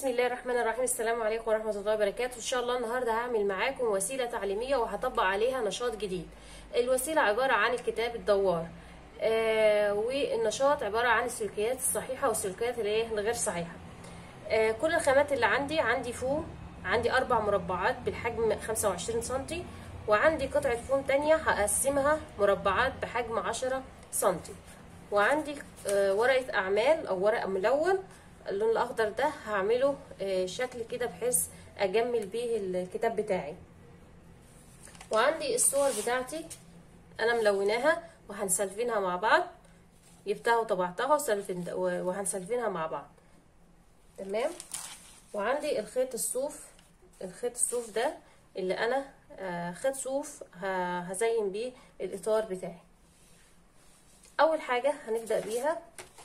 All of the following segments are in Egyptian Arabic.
بسم الله الرحمن الرحيم السلام عليكم ورحمة الله وبركاته إن شاء الله النهاردة هعمل معاكم وسيلة تعليمية وهطبق عليها نشاط جديد الوسيلة عبارة عن الكتاب الدوار آه والنشاط عبارة عن السلوكيات الصحيحة والسلوكيات اللي هي الغير صحيحة آه كل الخامات اللي عندي عندي فوم عندي أربع مربعات بالحجم 25 سنتي وعندي قطعة فوم تانية هقسمها مربعات بحجم 10 سنتي وعندي آه ورقة أعمال أو ورق ملون اللون الاخضر ده هعمله شكل كده بحيث اجمل بيه الكتاب بتاعي وعندي الصور بتاعتي انا ملوناها وهنسلفينها مع بعض جبتها وطبعتها وهنسلفينها مع بعض تمام وعندي الخيط الصوف الخيط الصوف ده اللي انا خيط صوف هزين بيه الاطار بتاعي اول حاجه هنبدا بيها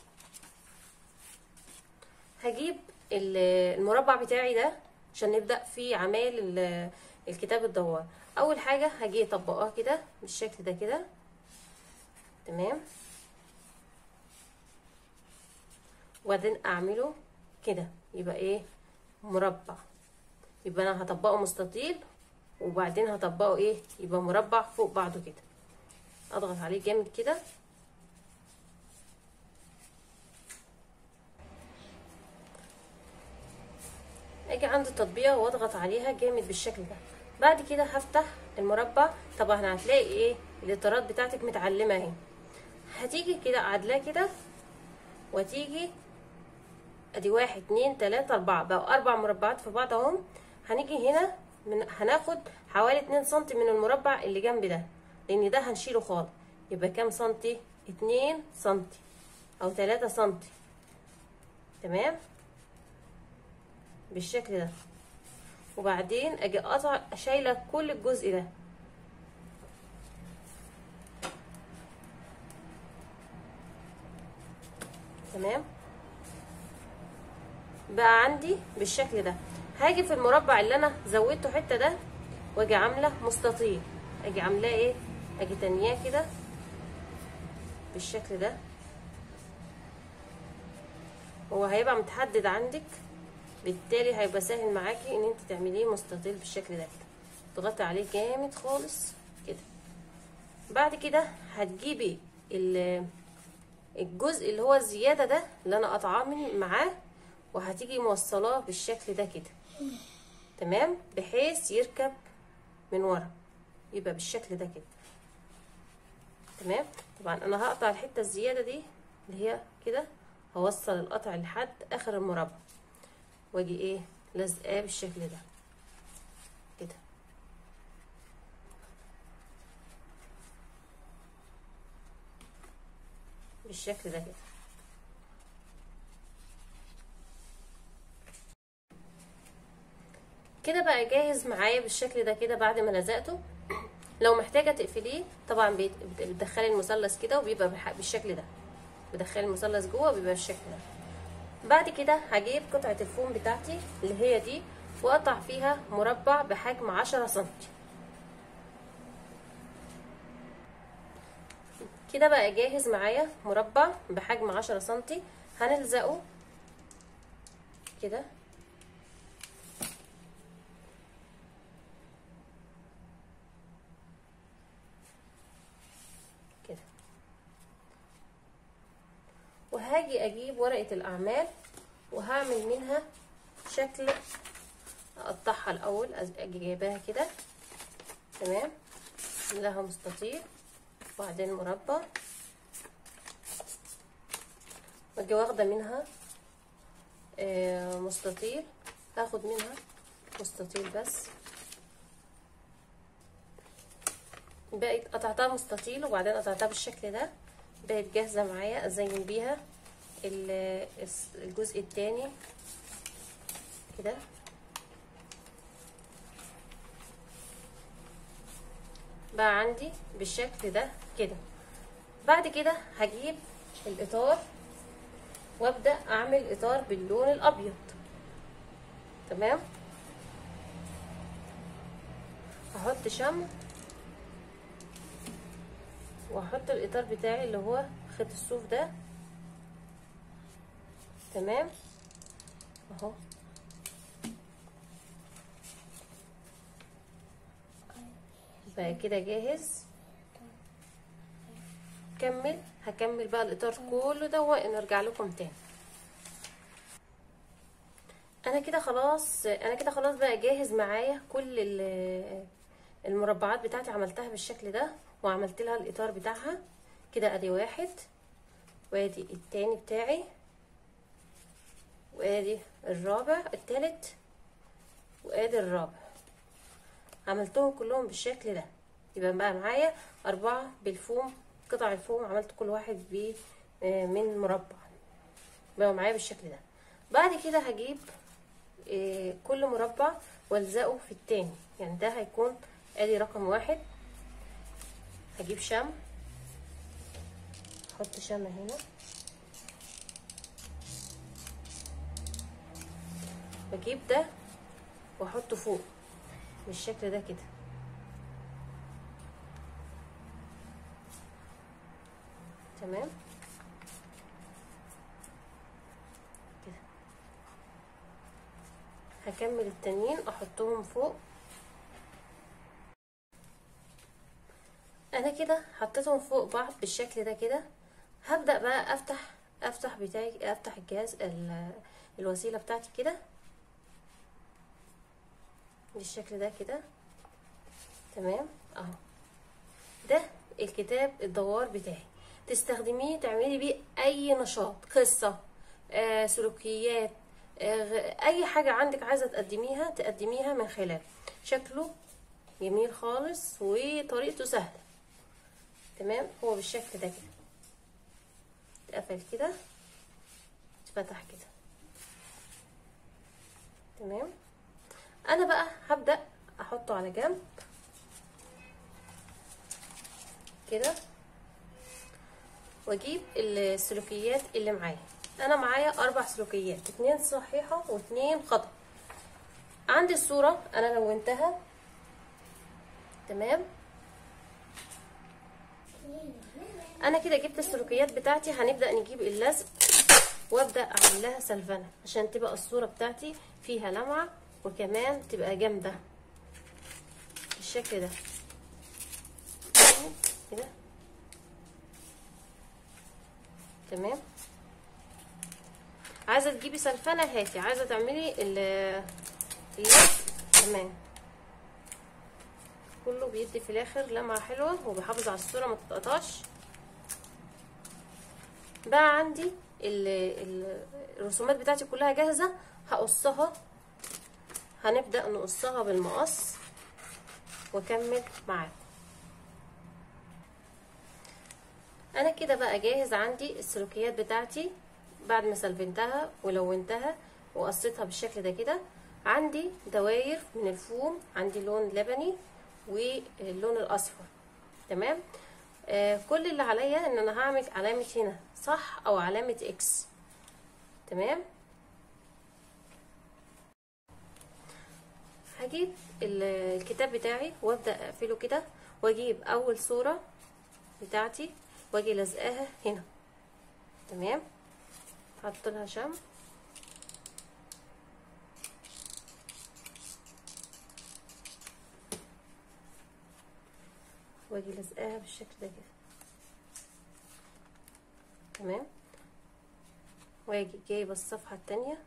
هجيب المربع بتاعي ده عشان نبدأ في اعمال الكتاب الدوار اول حاجة هجي اطبقها كده بالشكل ده كده تمام وبعدين اعمله كده يبقى ايه مربع يبقى انا هطبقه مستطيل وبعدين هطبقه ايه يبقى مربع فوق بعضه كده اضغط عليه جامد كده اجي عند التطبيقه واضغط عليها جامد بالشكل ده بعد كده هفتح المربع طبعا هتلاقي ايه الاطارات بتاعتك متعلمه اهي هتيجي كده عدلاه كده وتيجي ادي واحد اتنين تلاته اربعه بقوا اربع مربعات في بعض اهم هنيجي هنا من هناخد حوالي اتنين سنتي من المربع اللي جنب ده لان ده هنشيله خالص يبقى كام سنتي اتنين سنتي او تلاته سنتي تمام بالشكل ده وبعدين اجي اقطع شايله كل الجزء ده تمام بقى عندي بالشكل ده هاجي في المربع اللي انا زودته حته ده واجي عامله مستطيل اجي عاملاه ايه اجي تانياه كده بالشكل ده هو هيبقى متحدد عندك بالتالي هيبقى سهل معاكي ان انت تعمليه مستطيل بالشكل ده كده تضغطي عليه جامد خالص كده بعد كده هتجيبي الجزء اللي هو الزياده ده اللي انا قطعاه من معاه وهتيجي موصلاه بالشكل ده كده تمام بحيث يركب من ورا يبقى بالشكل ده كده تمام طبعا انا هقطع الحته الزياده دي اللي هي كده هوصل القطع لحد اخر المربع واجي ايه لازقاه بالشكل ده كده بالشكل ده كده كده بقى جاهز معايا بالشكل ده كده بعد ما لزقته لو محتاجه تقفليه طبعا بتدخلي المثلث كده وبيبقى بالشكل ده بدخلي المثلث جوه وبيبقى بالشكل ده بعد كده هجيب قطعة الفوم بتاعتي اللي هي دي واقطع فيها مربع بحجم عشرة سنتي كده بقى جاهز معايا مربع بحجم عشرة سنتي هنلزقه كده كده وهاجي اجيب ورقة الاعمال وهعمل منها شكل اقطعها الاول اجي جايباها كده تمام لها مستطيل وبعدين مربع واجي واخده منها مستطيل هاخد منها مستطيل بس بقت قطعتها مستطيل وبعدين قطعتها بالشكل ده بقت جاهزه معايا ازين بيها الجزء التاني كده بقى عندي بالشكل ده كده بعد كده هجيب الاطار وابدا اعمل اطار باللون الابيض تمام هحط شمع وهحط الاطار بتاعي اللي هو خيط الصوف ده تمام اهو بقى كده جاهز كمل هكمل بقى الاطار كله ده ونرجع لكم تاني انا كده خلاص انا كده خلاص بقى جاهز معايا كل ال- المربعات بتاعتي عملتها بالشكل ده وعملت لها الاطار بتاعها كده ادي واحد وادي التاني بتاعي وادي الرابع التالت وادي الرابع عملتهم كلهم بالشكل ده يبقى بقى معايا اربعة بالفوم قطع الفوم عملت كل واحد ب آه، من مربع بقى معايا بالشكل ده بعد كده هجيب آه، كل مربع والزقه في التاني يعني ده هيكون ادي رقم واحد هجيب شمع احط شمع هنا بجيب ده واحطه فوق بالشكل ده كده تمام كده هكمل التانيين احطهم فوق انا كده حطيتهم فوق بعض بالشكل ده كده هبدأ بقى افتح افتح بتاعي افتح الجهاز ال- الوسيلة بتاعتي كده بالشكل ده كده تمام اهو ده الكتاب الدوار بتاعي تستخدميه تعملي بيه اي نشاط قصة آه سلوكيات آه غ- اي حاجة عندك عايزة تقدميها تقدميها من خلاله شكله جميل خالص وطريقته سهلة تمام هو بالشكل ده كده اتقفل كده اتفتح كده تمام انا بقى هبدأ احطه على جنب كده واجيب السلوكيات اللي معايا انا معايا اربع سلوكيات اتنين صحيحة واتنين خطأ عندي الصورة انا لونتها تمام انا كده جبت السلوكيات بتاعتي هنبدأ نجيب اللزق وابدأ اعمل لها سلفنة عشان تبقى الصورة بتاعتي فيها لمعة وكمان تبقى جامدة بالشكل ده كده تمام عايزه تجيبي سلفنه هاتي عايزه تعملي ال اللزق تمام كله بيدي في الاخر لمعه حلوه وبيحافظ على الصوره ما تتقطعش بقى عندي ال- ال- الرسومات بتاعتي كلها جاهزه هقصها هنبدا نقصها بالمقص واكمل معاكم انا كده بقى جاهز عندي السلوكيات بتاعتي بعد ما سلفنتها ولونتها وقصيتها بالشكل ده كده عندي دواير من الفوم عندي لون لبني واللون الاصفر تمام آه كل اللي عليا ان انا هعمل علامة هنا صح او علامة اكس تمام هجيب ال- الكتاب بتاعي وابدا اقفله كده واجيب اول صورة بتاعتي واجي لازقاها هنا تمام احط لها شمع واجي لازقاها بالشكل ده كده تمام واجي جايبه الصفحه التانية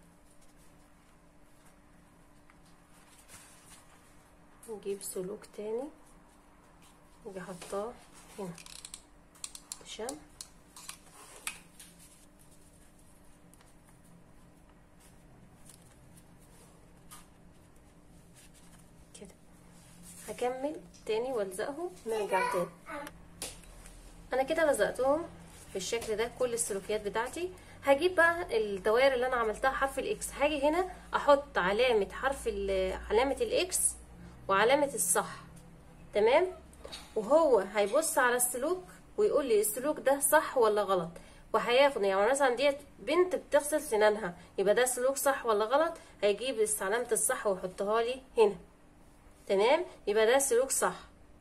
نجيب سلوك تاني واجي حطاه هنا شمع كده هكمل تاني والزقهم نرجع تاني انا كده لزقتهم بالشكل ده كل السلوكيات بتاعتي هجيب بقى الدوائر اللي انا عملتها حرف الاكس هاجي هنا احط علامة حرف ال- علامة الاكس وعلامة الصح تمام وهو هيبص على السلوك ويقول لي السلوك ده صح ولا غلط وهياخد يعني مثلا ديت بنت بتغسل سنانها يبقى ده سلوك صح ولا غلط هيجيب علامة الصح ويحطها لي هنا تمام يبقى ده سلوك صح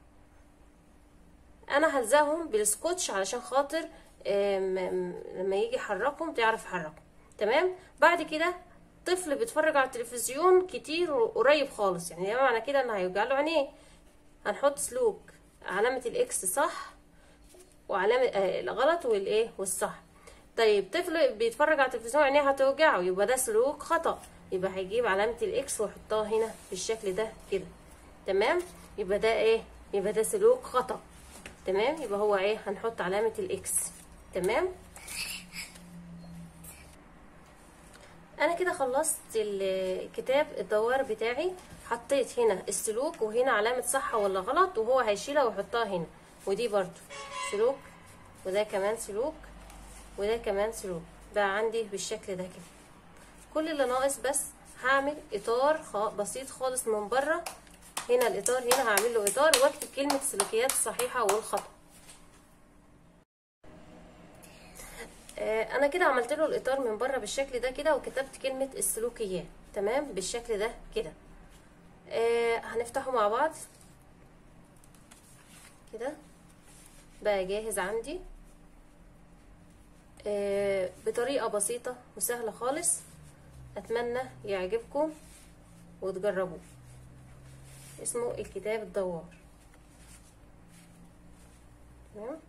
انا هلزقهم بالسكوتش علشان خاطر آم، آم، لما يجي يحركهم تعرف يحركهم تمام بعد كده طفل بيتفرج على التلفزيون كتير وقريب خالص يعني ده معنى كده ان هيوجع له عينيه هنحط سلوك علامة الاكس صح وعلامة آه الغلط والايه والصح طيب طفل بيتفرج على التلفزيون عينيه هتوجعه يبقى ده سلوك خطأ يبقى هيجيب علامة الاكس ويحطها هنا بالشكل ده كده تمام يبقى ده ايه يبقى ده سلوك خطأ تمام يبقى هو ايه هنحط علامة الاكس تمام انا كده خلصت الكتاب الدوار بتاعي حطيت هنا السلوك وهنا علامة صح ولا غلط وهو هيشيلها ويحطها هنا ودي برضو سلوك وده كمان سلوك وده كمان سلوك بقى عندي بالشكل ده كده كل اللي ناقص بس هعمل اطار بسيط خالص من بره هنا الاطار هنا هعمل له اطار واكتب كلمه السلوكيات الصحيحه والخطا انا كده عملت له الاطار من بره بالشكل ده كده وكتبت كلمه السلوكيات تمام بالشكل ده كده آه هنفتحه مع بعض كده بقى جاهز عندي آه بطريقه بسيطه وسهله خالص اتمنى يعجبكم وتجربوه اسمه الكتاب الدوار تمام